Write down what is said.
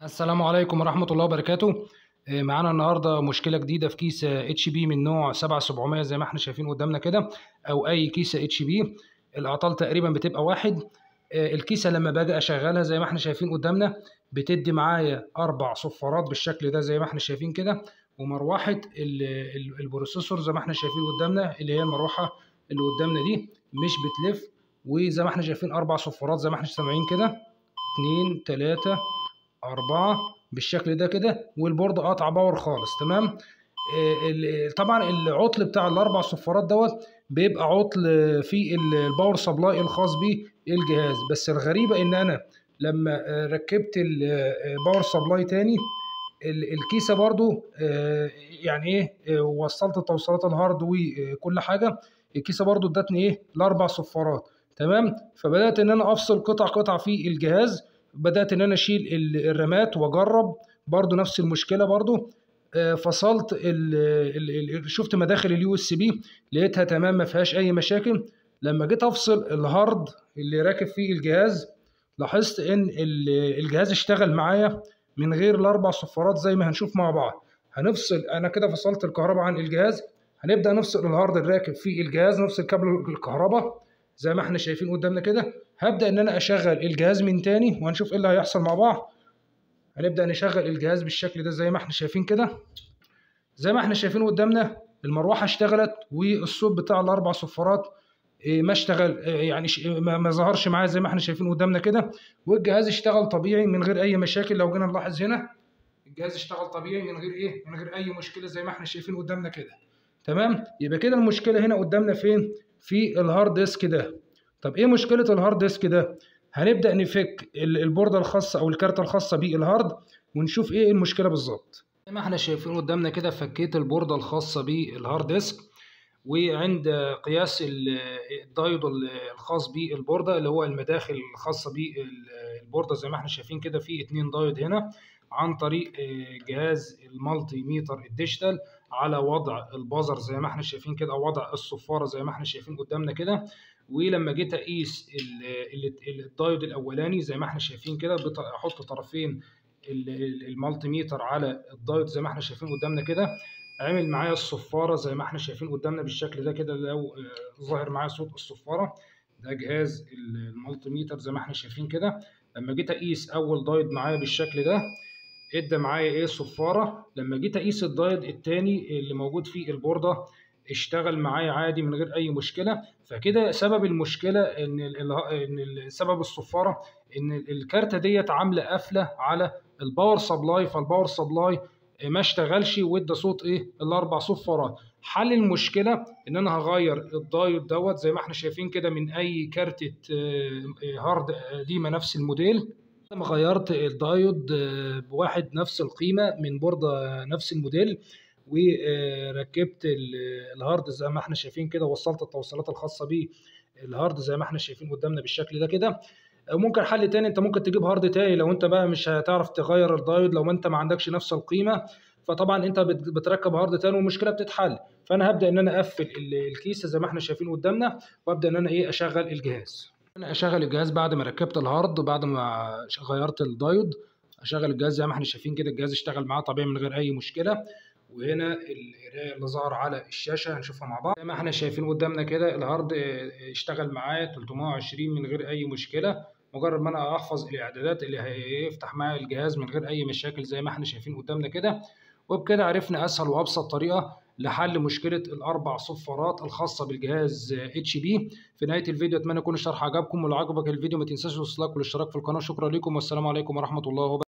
السلام عليكم ورحمة الله وبركاته آه، معانا النهاردة مشكلة جديدة في كيسة اتش بي من نوع 7700 زي ما احنا شايفين قدامنا كده أو أي كيسة اتش بي الأعطال تقريبا بتبقى واحد آه، الكيسة لما باجي أشغلها زي ما احنا شايفين قدامنا بتدي معايا أربع صفارات بالشكل ده زي ما احنا شايفين كده ومروحة ال- ال- البروسيسور زي ما احنا شايفين قدامنا اللي هي المروحة اللي قدامنا دي مش بتلف وزي ما احنا شايفين أربع صفارات زي ما احنا سامعين كده اتنين تلاتة أربعة بالشكل ده كده والبورد قاطع باور خالص تمام آه، ال- طبعا العطل بتاع الأربع صفارات دوت بيبقى عطل في ال- الباور سبلاي الخاص بالجهاز بس الغريبة إن أنا لما آه، ركبت الباور سبلاي تاني ال- الكيسة برضو آه، يعني إيه آه، وصلت توصيلات الهارد وكل حاجة الكيسة برضو ادتني إيه الأربع صفارات تمام فبدأت إن أنا أفصل قطع قطع في الجهاز بدات ان انا اشيل ال- الرامات واجرب برضو نفس المشكله برضو آه، فصلت ال ال ال شفت مداخل اليو اس بي لقيتها تمام ما فيهاش اي مشاكل لما جيت افصل الهارد اللي راكب فيه الجهاز لاحظت ان ال- الجهاز اشتغل معايا من غير الاربع صفارات زي ما هنشوف مع بعض هنفصل انا كده فصلت الكهرباء عن الجهاز هنبدا نفصل الهارد الراكب في الجهاز نفصل كابل الكهرباء زي ما احنا شايفين قدامنا كده هبدا ان انا اشغل الجهاز من تاني وهنشوف ايه اللي هيحصل مع بعض هنبدا نشغل الجهاز بالشكل ده زي ما احنا شايفين كده زي ما احنا شايفين قدامنا المروحه اشتغلت والصوت بتاع الاربع صفارات إيه، ما اشتغل إيه، يعني ش- ما ما ظهرش معايا زي ما احنا شايفين قدامنا كده والجهاز اشتغل طبيعي من غير اي مشاكل لو جينا نلاحظ هنا الجهاز اشتغل طبيعي من غير ايه من غير اي مشكله زي ما احنا شايفين قدامنا كده تمام يبقى كده المشكله هنا قدامنا فين في الهارد ديسك ده طب ايه مشكله الهارد ديسك ده هنبدا نفك ال- البورده الخاصه او الكارته الخاصه بالهارد ونشوف ايه المشكله بالظبط زي ما احنا شايفين قدامنا كده فكيت البورده الخاصه بالهارد ديسك وعند قياس ال- الدايود ال- الخاص بالبورده اللي هو المداخل الخاصه بالبورده زي ما احنا شايفين كده في اتنين دايود هنا عن طريق آه، جهاز المالتي ميتر الديجيتال على وضع البازر زي ما احنا شايفين كده او وضع الصفاره زي ما احنا شايفين قدامنا كده ولما جيت اقيس ال- ال- الدايود الاولاني زي ما احنا شايفين كده بط- احط طرفين ال- ال- المالتي ميتر على الدايود زي ما احنا شايفين قدامنا كده عمل معايا الصفاره زي ما احنا شايفين قدامنا بالشكل ده كده لو آه، ظاهر معايا صوت الصفاره ده جهاز ال- المالتي ميتر زي ما احنا شايفين كده لما جيت اقيس اول دايود معايا بالشكل ده ادى معايا ايه صفاره لما جيت اقيس الدايود التاني اللي موجود فيه البورده اشتغل معايا عادي من غير اي مشكله فكده سبب المشكله ان ال- ال- ان ال- سبب الصفاره ان ال- الكارته ديت عامله قفله على الباور سبلاي فالباور سبلاي ما اشتغلش وادى صوت ايه الاربع صفارات حل المشكله ان انا هغير الدايود دوت زي ما احنا شايفين كده من اي كارته آه، آه، هارد قديمه نفس الموديل لما غيرت الدايود آه، بواحد نفس القيمة من بوردة نفس الموديل وركبت ال- الهارد زي ما احنا شايفين كده وصلت التوصيلات الخاصة بالهارد زي ما احنا شايفين قدامنا بالشكل ده كده أو ممكن حل تاني انت ممكن تجيب هارد تاني لو انت بقى مش هتعرف تغير الدايود لو ما انت ما عندكش نفس القيمة فطبعا انت بت- بتركب هارد تاني والمشكلة بتتحل فانا هبدأ ان انا اقفل ال- الكيسة زي ما احنا شايفين قدامنا وابدأ ان انا ايه اشغل الجهاز انا اشغل الجهاز بعد ما ركبت الهارد بعد ما غيرت الدايود اشغل الجهاز زي ما احنا شايفين كده الجهاز اشتغل معاه طبيعي من غير اي مشكله وهنا القرايه اللي ظهر على الشاشه هنشوفها مع بعض زي ما احنا شايفين قدامنا كده الهارد اه، اشتغل معايا 320 من غير اي مشكله مجرد ما انا احفظ الاعدادات اللي هيفتح معايا الجهاز من غير اي مشاكل زي ما احنا شايفين قدامنا كده وبكده عرفنا اسهل وابسط طريقه لحل مشكله الاربع صفارات الخاصه بالجهاز اتش بي في نهايه الفيديو اتمنى يكون الشرح عجبكم ولو عجبك الفيديو ما تنساش اللايك والاشتراك في القناه شكرا لكم والسلام عليكم ورحمه الله وبركاته